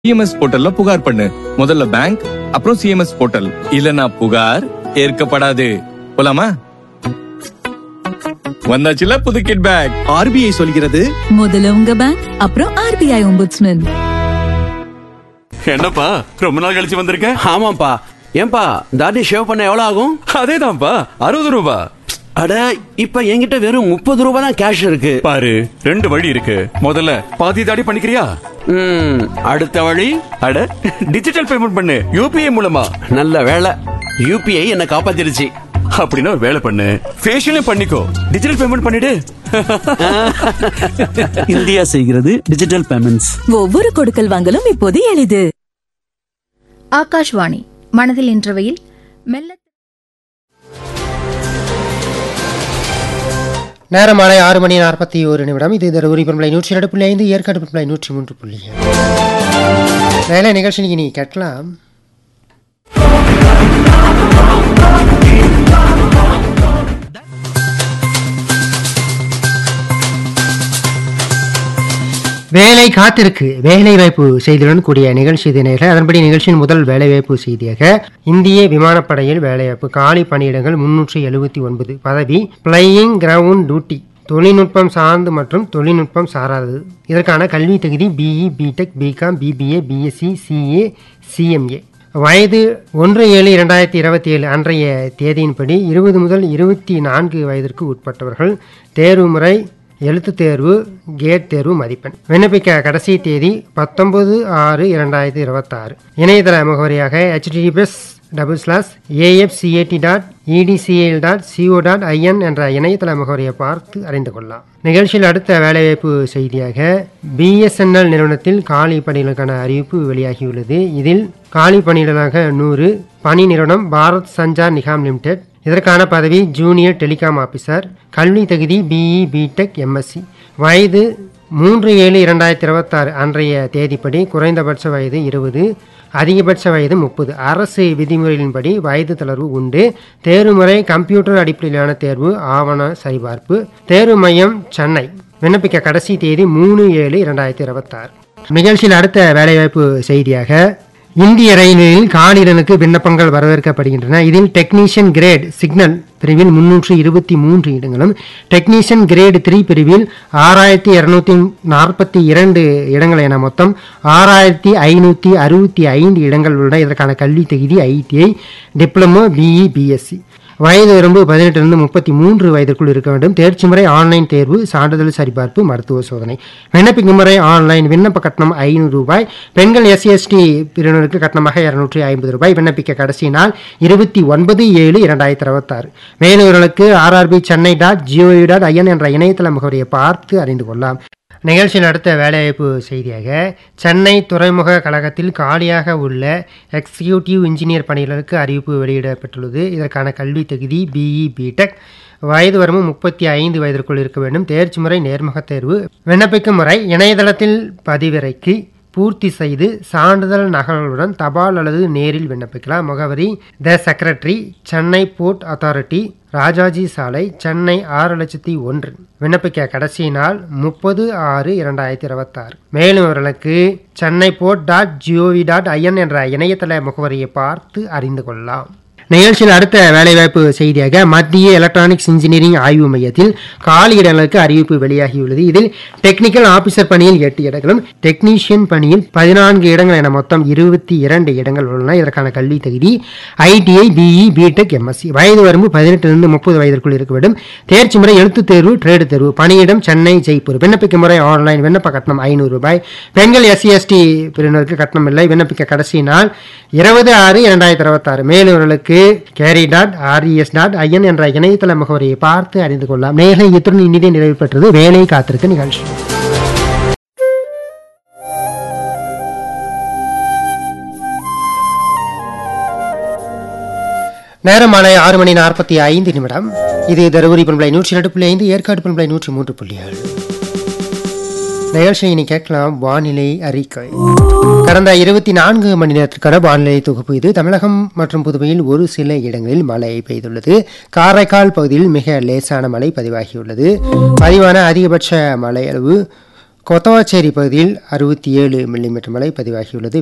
CMS போர்ட்டல்ல புகார் பண்ணு முதல்ல பேங்க் அப்புறம் சிஎம்எஸ் போர்ட்டல் இல்லனா புகார் ஏற்கப்படாது போலாமா வந்தாச்சுல புது கிட் பேக் ஆர்பிஐ சொல்கிறது முதல்ல உங்க பேங்க் அப்புறம் ஆர்பிஐ ஒம்புட்ஸ்மேன் என்னப்பா ரொம்ப நாள் கழிச்சு வந்திருக்க ஆமாப்பா ஏன்பா தாடி ஷேவ் பண்ண எவ்வளவு ஆகும் அதேதான்ப்பா அறுபது ரூபா அட இப்ப என்கிட்ட வெறும் முப்பது ரூபாய் தான் கேஷ் இருக்கு பாரு ரெண்டு வழி இருக்கு முதல்ல பாதி தாடி பண்ணிக்கிறியா ம், அடுத்த வழி அட டிஜிட்டல் பேமெண்ட் பண்ணு யூபிஐ மூலமா நல்ல வேலை யூபிஐ என்ன காப்பாத்திருச்சு அப்படின்னா ஒரு வேலை பண்ணு ஃபேஷியலும் பண்ணிக்கோ டிஜிட்டல் பேமெண்ட் பண்ணிடு இந்தியா செய்கிறது டிஜிட்டல் பேமெண்ட்ஸ் ஒவ்வொரு கொடுக்கல் வாங்கலும் இப்போது எளிது ஆகாஷ்வாணி மனதில் இன்றவையில் மெல்ல நேரம் மாலை ஆறு மணி நாற்பத்தி ஒரு நிமிடம் இது தருமபுரி பண்பலை நூற்றி இரண்டு புள்ளி ஐந்து ஏற்காடு பண்பலை நூற்றி மூன்று புள்ளி ஏழு. வேலை நிகழ்ச்சி நீ கேட்கலாம் வேலை காத்திருக்கு வேலை வாய்ப்பு செய்தியுடன் கூடிய நிகழ்ச்சி இது நேரில் அதன்படி நிகழ்ச்சியின் முதல் வேலைவாய்ப்பு செய்தியாக இந்திய விமானப்படையில் வேலைவாய்ப்பு காலி பணியிடங்கள் முன்னூற்றி எழுபத்தி ஒன்பது பதவி பிளையிங் கிரவுண்ட் டியூட்டி தொழில்நுட்பம் சார்ந்து மற்றும் தொழில்நுட்பம் சாராதது இதற்கான கல்வி தகுதி BE BTech BCom BBA BSc CA CMA வயது ஒன்று ஏழு இரண்டாயிரத்தி இருபத்தி ஏழு அன்றைய தேதியின்படி இருபது முதல் இருபத்தி நான்கு வயதிற்கு உட்பட்டவர்கள் தேர்வு முறை எழுத்துத் தேர்வு கேட் தேர்வு மதிப்பெண் விண்ணப்பிக்க கடைசி தேதி பத்தொன்பது ஆறு இரண்டாயிரத்தி இருபத்தாறு இணையதள முகவரியாக HTTPS double slash AFCAT dot ETCL dot CO dot IN என்ற இணையதள முகவரியை பார்த்து அறிந்து கொள்ளலாம் நிகழ்ச்சியில் அடுத்த வேலைவாய்ப்பு செய்தியாக பிஎஸ்என்எல் நிறுவனத்தில் காலி பணிகளுக்கான அறிவிப்பு வெளியாகியுள்ளது இதில் காலி பணியிடலாக நூறு பணி நிறுவனம் பாரத் சஞ்சார் நிகாம் லிமிடெட் இதற்கான பதவி ஜூனியர் டெலிகாம் ஆபீசர் கல்வி தகுதி பிஇ பிடெக் எம்எஸ்சி வயது மூன்று ஏழு இரண்டாயிரத்தி இருபத்தாறு அன்றைய தேதிப்படி குறைந்தபட்ச வயது இருபது அதிகபட்ச வயது முப்பது அரசு விதிமுறைகளின்படி வயது தளர்வு உண்டு தேர்வு முறை கம்ப்யூட்டர் அடிப்படையிலான தேர்வு ஆவண சரிபார்ப்பு தேர்வு மையம் சென்னை விண்ணப்பிக்க கடைசி தேதி மூணு ஏழு இரண்டாயிரத்தி இருபத்தாறு நிகழ்ச்சியில் அடுத்த வேலைவாய்ப்பு செய்தியாக இந்திய ரயில்வேயில் காலிடனுக்கு விண்ணப்பங்கள் வரவேற்கப்படுகின்றன இதில் டெக்னீஷியன் கிரேட் சிக்னல் பிரிவில் முன்னூற்று இருபத்தி மூன்று இடங்களும் டெக்னீஷியன் கிரேடு த்ரீ பிரிவில் ஆறாயிரத்தி இரநூத்தி நாற்பத்தி இரண்டு இடங்கள் என மொத்தம் ஆறாயிரத்தி ஐநூற்றி அறுபத்தி ஐந்து இடங்கள் உள்ளன இதற்கான கல்வி தகுதி ஐடிஐ டிப்ளமோ பிஇ பிஎஸ்சி வயது வரம்பு பதினெட்டிலிருந்து முப்பத்தி மூன்று வயதிற்குள் இருக்க வேண்டும் தேர்ச்சி முறை ஆன்லைன் தேர்வு சான்றிதழ் சரிபார்ப்பு மருத்துவ சோதனை விண்ணப்பிக்கும் முறை ஆன்லைன் விண்ணப்ப கட்டணம் ஐநூறு ரூபாய் பெண்கள் எஸ்சி எஸ்டி பிரிவினருக்கு கட்டணமாக இருநூற்றி ஐம்பது ரூபாய் விண்ணப்பிக்க கடைசி நாள் இருபத்தி ஒன்பது ஏழு இரண்டாயிரத்தி இருபத்தாறு மேலுவர்களுக்கு RRB Chennai dot GOV dot IN என்ற இணையதள முகவரியை பார்த்து அறிந்து கொள்ளலாம் நிகழ்ச்சியில் அடுத்த வேலைவாய்ப்பு செய்தியாக சென்னை துறைமுக கழகத்தில் காலியாக உள்ள எக்ஸிக்யூட்டிவ் இன்ஜினியர் பணிகளுக்கு அறிவிப்பு வெளியிடப்பட்டுள்ளது இதற்கான கல்வி தகுதி பிஇ பிடெக் வயது வரம்பு முப்பத்தி ஐந்து வயதிற்குள் இருக்க வேண்டும் தேர்ச்சி முறை நேர்முகத் தேர்வு விண்ணப்பிக்கும் முறை இணையதளத்தில் பதிவிறக்கி பூர்த்தி செய்து சான்றிதழ் நகல்களுடன் தபால் அல்லது நேரில் விண்ணப்பிக்கலாம் முகவரி the secretary Chennai port authority Rajaji சாலை சென்னை ஆறு லட்சத்தி ஒன்று விண்ணப்பிக்க கடைசி நாள் முப்பது ஆறு இரண்டாயிரத்தி இருபத்தாறு மேலும் அவர்களுக்கு Chennai port dot GOV dot IN என்ற இணையதள முகவரியை பார்த்து அறிந்து கொள்ளலாம் நிகழ்ச்சியில் அடுத்த வேலைவாய்ப்பு செய்தியாக மத்திய எலக்ட்ரானிக்ஸ் இன்ஜினியரிங் ஆய்வு மையத்தில் காலி இடங்களுக்கு அறிவிப்பு வெளியாகியுள்ளது இதில் டெக்னிக்கல் ஆபீசர் பணியில் எட்டு இடங்களும் டெக்னீஷியன் பணியில் பதினான்கு இடங்கள் என மொத்தம் இருபத்தி இரண்டு இடங்கள் உள்ளன இதற்கான கல்வி தகுதி ஐடிஐ பிஇ பிடெக் எம்எஸ்சி வயது வரம்பு பதினெட்டிலிருந்து முப்பது வயதிற்குள் இருக்க வேண்டும் தேர்ச்சி முறை எழுத்துத் தேர்வு ட்ரேடு தேர்வு பணியிடம் சென்னை ஜெய்ப்பூர் விண்ணப்பிக்கும் முறை ஆன்லைன் விண்ணப்ப கட்டணம் ஐநூறு ரூபாய் பெண்கள் எஸ்சி எஸ்டி பிரிவினருக்கு கட்டணம் இல்லை விண்ணப்பிக்க கடைசி நாள் இருபது ஆறு இரண்டாயிரத்தி இருபத்தாறு மேலுவர்களுக்கு கேரி டாட் ஆர்இஎஸ் டாட் ஐஎன் என்ற இணையதள முகவரியை பார்த்து அறிந்து கொள்ளலாம் நேர்களை இத்துடன் இனிதே நிறைவு பெற்றது வேலை காத்திருக்க நிகழ்ச்சி நேரம் மாலை ஆறு மணி நாற்பத்தி ஐந்து நிமிடம் இது தருமபுரி பண்பலை நூற்றி ரெண்டு புள்ளி ஐந்து ஏற்காடு பண்பலை நூற்றி மூன்று புள்ளி ஏழு நிகழ்ச்சியை இனி கேட்கலாம் வானிலை அறிக்கை கடந்த இருபத்தி நான்கு மணி நேரத்திற்கான வானிலை தொகுப்பு இது தமிழகம் மற்றும் புதுவையில் ஒரு சில இடங்களில் மழை பெய்துள்ளது காரைக்கால் பகுதியில் மிக லேசான மழை பதிவாகியுள்ளது பதிவான அதிகபட்ச மழை அளவு கொத்தவாச்சேரி பகுதியில் அறுபத்தி ஏழு மில்லிமீட்டர் மழை பதிவாகியுள்ளது